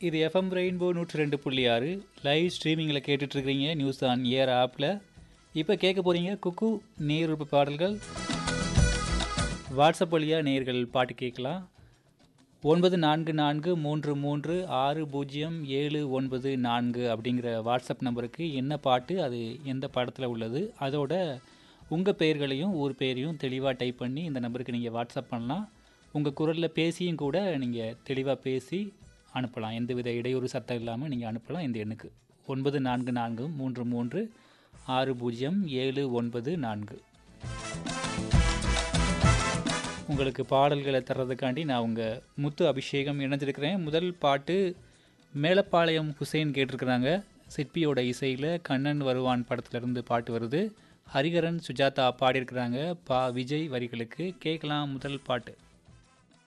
இது FM rainbow நூற்றி ரெண்டு புள்ளி ஆறு லைவ் ஸ்ட்ரீமிங்கில் கேட்டுட்ருக்கிறீங்க நியூஸ் ஆன் ஏர் ஆப்பில் இப்போ கேட்க போகிறீங்க குக்கு நேருப்பு பாடல்கள் வாட்ஸ்அப் வழியாக நேர்கள் பாட்டு கேட்கலாம் ஒன்பது நான்கு நான்கு மூன்று மூன்று ஆறு பூஜ்ஜியம் ஏழு ஒன்பது நான்கு அப்படிங்கிற வாட்ஸ்அப் நம்பருக்கு என்ன பாட்டு அது எந்த படத்தில் உள்ளது அதோட உங்கள் பெயர்களையும் ஊர் பெயரையும் தெளிவாக டைப் பண்ணி இந்த நம்பருக்கு நீங்கள் வாட்ஸ்அப் பண்ணலாம் உங்கள் குரலில் பேசியும் கூட நீங்கள் தெளிவாக பேசி அனுப்பலாம் எந்தவித இடையூறு சத்தம் இல்லாமல் நீங்கள் அனுப்பலாம் இந்த எண்ணுக்கு ஒன்பது நான்கு நான்கு மூன்று மூன்று ஆறு பூஜ்ஜியம் ஏழு ஒன்பது நான்கு உங்களுக்கு பாடல்களை தர்றதுக்காண்டி நான் உங்கள் முத்து அபிஷேகம் இணைஞ்சிருக்கிறேன் முதல் பாட்டு மேலப்பாளையம் ஹுசைன் கேட்டிருக்கிறாங்க சிற்பியோட இசையில் கண்ணன் வருவான் படத்துலேருந்து பாட்டு வருது ஹரிகரன் சுஜாதா பாடியிருக்கிறாங்க பா விஜய் வரிகளுக்கு கேட்கலாம் முதல் பாட்டு